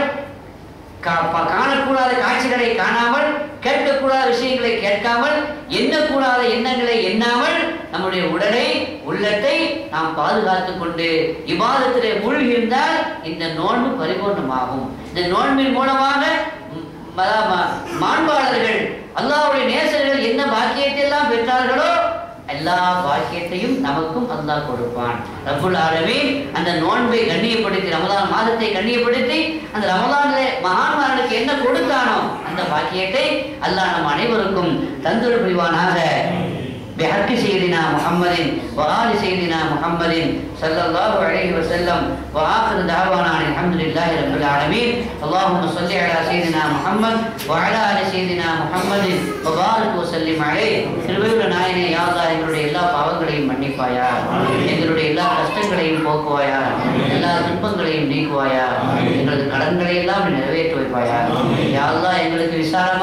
கா- ப- காணக்கூடாத காட்சிகளை காணாமல் கேட்கக்கூடாத விஷயங்களை கேட்காமல் எண்ணக்கூடாத எண்ணங்களை எண்ணாமல் நம்முடைய உடலை உள்ளத்தை நாம் பாதுகாத்துக் கொண்டு இபாதத்திலே மூழ்கி இருந்தால் இந்த நோன்பு பரிபூர்ணமாகும் இந்த நோன்பின் மூலமாக ம், ம- ம- மாண்பாளர்கள் அல்லாஹ்வுடைய நேசர்கள் என்ன பாக்கியத்தை எல்லாம் பெற்றார்களோ எல்லா பாக்கியத்தையும் நமக்கும் அல்லாஹ் கொடுப்பான் ரப்புல் ஆலமீன் அந்த நோன்பை கண்ணியப்படுத்தி ரமலான் மாதத்தை கண்ணியப்படுத்தி அந்த ரமலானிலே மகான்மார்களுக்கு என்ன கொடுத்தானோ அந்த பாக்கியத்தை அல்லாஹ் நம் அனைவருக்கும் தந்தொரு புரிவானாக بحق سيدنا محمد وآل سيدنا محمد صلى الله عليه وسلم وآخر دعوانا عن الحمد لله رب العالمين اللهم صل على سيدنا محمد وعلى آل سيدنا محمد وبارك وسلم عليه திருவையுள்ள நாயனே யாதா எங்களுடைய எல்லா பாவங்களையும் மன்னிப்பாயா எங்களுடைய எல்லா கஷ்டங்களையும் போக்குவாயா எல்லா துன்பங்களையும் நீக்குவாயா எங்களது கடன்களை எல்லாம் நீ நிறைவேற்றி வைப்பாயா யாதா எங்களுக்கு விசாலமான இல்ல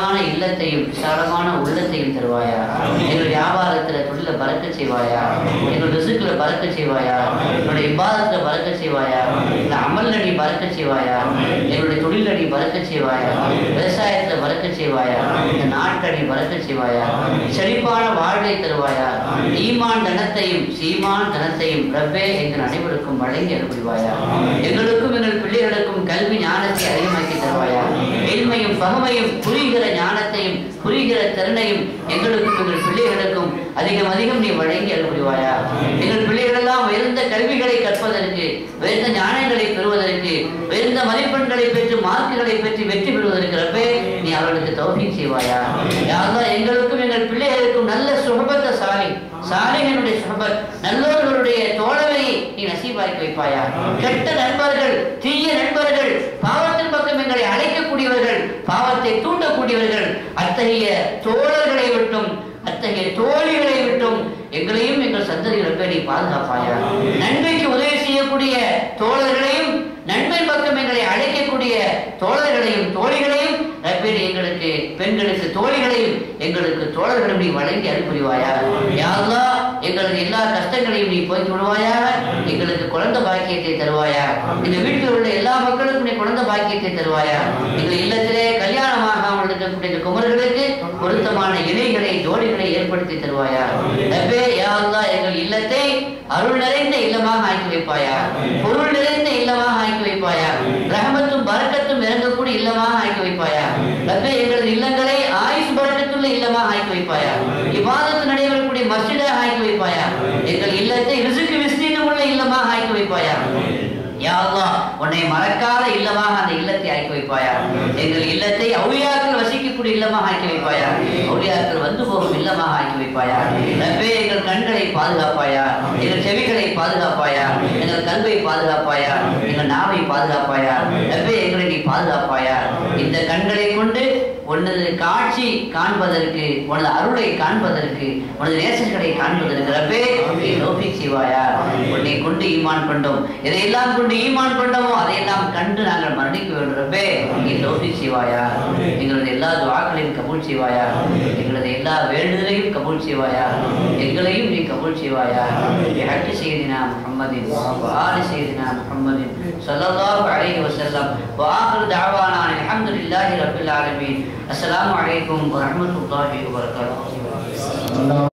இல்லத்தையும் விசாலமான உள்ளத்தையும் தருவாயா எங்கள் வியாபாரத்துல தொழில பறக்க செய்வாயா எங்கள் ரிசுக்குல பறக்க செய்வாயா எங்களுடைய இபாதத்துல பறக்க செய்வாயா எங்கள் அமல்ல நீ பறக்க செய்வாயா எங்களுடைய தொழில நீ பறக்க செய்வாயா விவசாயத்துல பறக்க செய்வாயா இந்த நாட்டை நீ பறக்க செய்வாயா செழிப்பான வாழ்வை தருவாயா ஈமான் தனத்தையும் சீமான் தனத்தையும் ரப்பே எங்கள் அனைவருக்கும் வழங்கி அனுப்புவாயா எங்களுக்கும் எங்கள் பிள்ளைகளுக்கும் கல்வி ஞானத்தை அதிகமாக்கி தருவாயா எளிமையும் பகமையும் புரிகிற ஞானத்தையும் புரிகிற திறனையும் எங்களுக்கும் எங்கள் பிள்ளைகளுக்கும் அதிகம் அதிகம் நீ வழங்கி அனுப்புவாயா எங்கள் பிள்ளைகள் எல்லாம் உயர்ந்த கல்விகளை கற்பதற்கு உயர்ந்த ஞானங்களை பெறுவதற்கு உயர்ந்த மதிப்பெண்களை பெற்று மார்க்குகளை பெற்று வெற்றி பெறுவதற்கு ரப்பே நீ அவர்களுக்கு தௌஃபீக் செய்வாயா யாரெல்லாம் எங்களுக்கும் எங்கள் பிள்ளைகளுக்கும் நல்ல சுகபத்த சாலை சாலைகளுடைய சுகபத் நல்லவர்களுடைய தோழமையை நீ நசீபாக்கி வைப்பாயா கெட்ட நண்பர்கள் தீய நண்பர்கள் பாவத்தின் பக்கம் எங்களை அழைக்கக்கூடியவர்கள் பாவத்தை தூண்டக்கூடியவர்கள் அத்தகைய தோழர்களை விட்டும் அத்தகைய தோழிகளை விட்டும் எங்களையும் எங்கள் சந்ததிகளை நீ பாதுகாப்பாயா நன்மைக்கு உதவி செய்யக்கூடிய தோழர்களையும் நன்மை பக்கம் எங்களை அழைக்கக்கூடிய தோழர்களையும் தோழிகளையும் ரப்பேர் எங்களுக்கு பெண்களுக்கு தோழிகளையும் எங்களுக்கு தோழர்களும் நீ வழங்கி அனுப்புவாயா யாருலா எங்களது எல்லா கஷ்டங்களையும் நீ போய் விடுவாயா எங்களுக்கு குழந்தை பாக்கியத்தை தருவாயா இந்த வீட்டில் உள்ள எல்லா மக்களுக்கும் நீ குழந்தை பாக்கியத்தை தருவாயா எங்கள் இல்லத்திலே கல்யாணமாகாமல் இருக்கக்கூடிய இந்த குமர்களுக்கு பொருத்தமான இணைகளை ஜோடிகளை ஏற்படுத்தி தருவாயா ரப்பே யாருலா எங்கள் இல்லத்தை அருள் நிறைந்த இல்லமாக ஆக்கி வைப்பாயா பொருள் நிறைந்த இல்லமாக ஆக்கி வைப்பாயா ரஹமத்தும் பரக்கத்தும் இறங்கக்கூடிய இல்லமாக ஆக்கி வைப்பாயா ரப்பே எங்களது இல்லங்களை ஆயுஷ் பரக்கத்துள்ள இல்லமாக ஆக்கி வைப்பாயா இவ்வாதத்து நடைபெறக்கூடிய மஸ்ஜிதாக ஆக்கி வைப்பாயா எங்கள் இல்லத்தை ரிசுக்கு விஸ்தீர்ணம் உள்ள இல்லமாக ஆக்கி வைப்பாயா யா அல்லாஹ் உன்னை மறக்காத இல்லமாக அந்த இல்லத்தை ஆக்கி வைப்பாயா எங்கள் இல்லத்தை அவுளியாக்கள் வசிக்கக்கூடிய இல்லமாக ஆக்கி வைப்பாயா அவுளியாக்கள் வந்து போகும் இல்லமாக ஆக்கி வைப்பாயா ரப்பே எங்கள் கண்களை பாதுகாப்பாயா எங்கள் செவிகளை பாதுகாப்பாயா எங்கள் கல்வை பாதுகாப்பாயா எங்கள் நாவை பாதுகாப்பாயா ரப்பே எங்களை நீ பாதுகாப்பாயா இந்த கண்களை கொண்டு உனது காட்சி காண்பதற்கு உனது அருளை காண்பதற்கு உனது நேசர்களை காண்பதற்கு ரப்பே நீ தௌஃபீக் செய்வாயா உன்னை கொண்டு ஈமான் கொண்டோம் எதையெல்லாம் கொண்டு ஈமான் கொண்டோமோ அதையெல்லாம் கண்டு நாங்கள் மரணிக்க வேண்டும் ரப்பே நீ தௌஃபீக் செய்வாயா எங்களது எல்லா துவாக்களையும் கபூல் செய்வாயா எங்களது எல்லா வேண்டுதலையும் கபூல் செய்வாயா எங்களையும் நீ கபூல் செய்வாயா ஹக்கு செய்தினா முஹம்மதின் ஆலி செய்தினா முஹம்மதின் ஸல்லல்லாஹு அலைஹி வஸல்லம் வஆகிரு தஅவானா அல்ஹம்துலில்லாஹி ரப்பில் ஆலமீன் அஸ்ஸலாமு அலைக்கும் வரஹ்மத்துல்லாஹி வபரகாத்துஹு